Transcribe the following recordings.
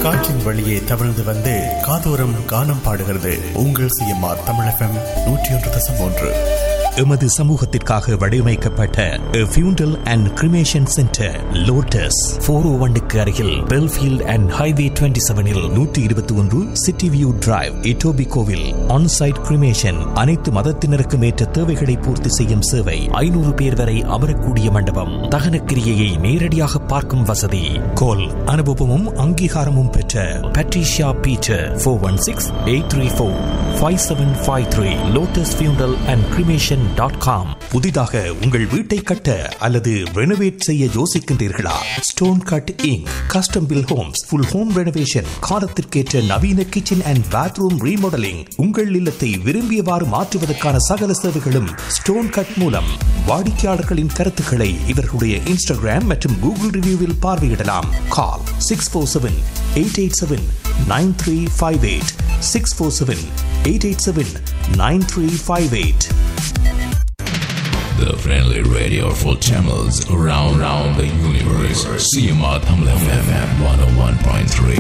காற்றின் வழியே தவழ்ந்து வந்து காதோரம் கானம் பாடுகிறது உங்கள் சிஎம்ஆர் தமிழகம் நூற்றி ஒன்று தசம் ஒன்று எமது சமூகத்திற்காக வடிவமைக்கப்பட்ட funeral and cremation centre Lotus four O ஒன்னுக்கு அருகில் பெல்ஃபீல்ட் அண்ட் ஹைவே டுவெண்ட்டி செவனில் நூற்றி இருபத்தி ஒன்று சிட்டி வியூ டிரைவ் இட்டோபி கோவில் ஆன்சைட் கிரிமேஷன் அனைத்து மதத்தினருக்கும் ஏற்ற தேவைகளை பூர்த்தி செய்யும் சேவை ஐநூறு பேர் வரை அமரக்கூடிய மண்டபம் தகன கிரியையை நேரடியாக பார்க்கும் வசதி கோல் அனுபவமும் அங்கீகாரமும் பெற்ற Patricia Peter four one six eight three four five seven five three Lotus funeral and cremation dot com புதிதாக உங்கள் வீட்டை கட்ட அல்லது ரெனோவேட் செய்ய யோசிக்கின்றீர்களா Stone Cut Inc custom built homes full home renovation காலத்திற்கேற்ற நவீன கிச்சன் அண்ட் பாத்ரூம் ரீமாடலிங் உங்கள் இல்லத்தை விரும்பியவாறு மாற்றுவதற்கான சகல சேவைகளும் ஸ்டோன் கட் மூலம் வாடிக்கையாளர்களின் கருத்துக்களை இவர்களுடைய இன்ஸ்டாகிராம் மற்றும் கூகுள் ரிவ்யூவில் பார்வையிடலாம் call six four seven eight eight seven nine three five eight six four seven eight eight seven nine three five eight The friendly radio for channels around, around the universe. CMR Tamil FM 101.3.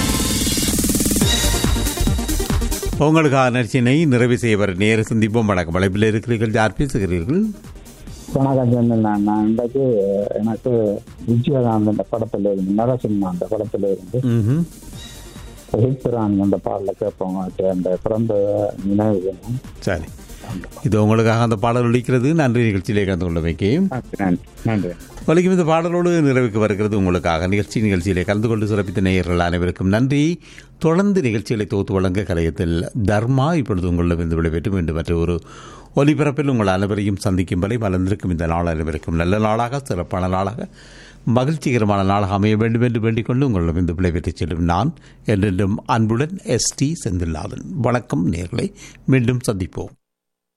உங்களுக்கான நிகழ்ச்சியினை நிறைவு செய்வர் நேர சந்திப்போம் வணக்கம் வளைப்பில் இருக்கிறீர்கள் யார் பேசுகிறீர்கள் வணக்கம் சொன்னேன் நான் இன்றைக்கு எனக்கு விஜயகாந்த் படத்துல இருந்து நரசிம்மா அந்த படத்துல இருந்து ம்ஹும். எகிப்துரான் அந்த பாடல கேட்போம் அந்த பிறந்த நினைவு தினம். சரி இது உங்களுக்காக அந்த பாடல் ஒலிக்கிறது நன்றி நிகழ்ச்சியிலே கலந்து கொண்டமைக்கு நன்றி நன்றி ஒலிக்கும் இந்த பாடலோடு நிறைவுக்கு வருகிறது உங்களுக்காக நிகழ்ச்சி நிகழ்ச்சியிலே கலந்து கொண்டு சிறப்பித்த நேயர்கள் அனைவருக்கும் நன்றி தொடர்ந்து நிகழ்ச்சிகளை தொகுத்து வழங்க கலையத்தில் தர்மா இப்பொழுது உங்களிடமிருந்து விடைபெற்று மீண்டும் மற்ற ஒரு ஒலிபரப்பில் உங்கள் அனைவரையும் சந்திக்கும் வரை வளர்ந்திருக்கும் இந்த நாள் அனைவருக்கும் நல்ல நாளாக சிறப்பான நாளாக மகிழ்ச்சிகரமான நாளாக அமைய வேண்டும் என்று வேண்டிக் கொண்டு உங்களிடமிருந்து விடைபெற்றுச் செல்லும் நான் என்றென்றும் அன்புடன் எஸ் டி செந்தில்நாதன் வணக்கம் நேர்களை மீண்டும் சந்திப்போம்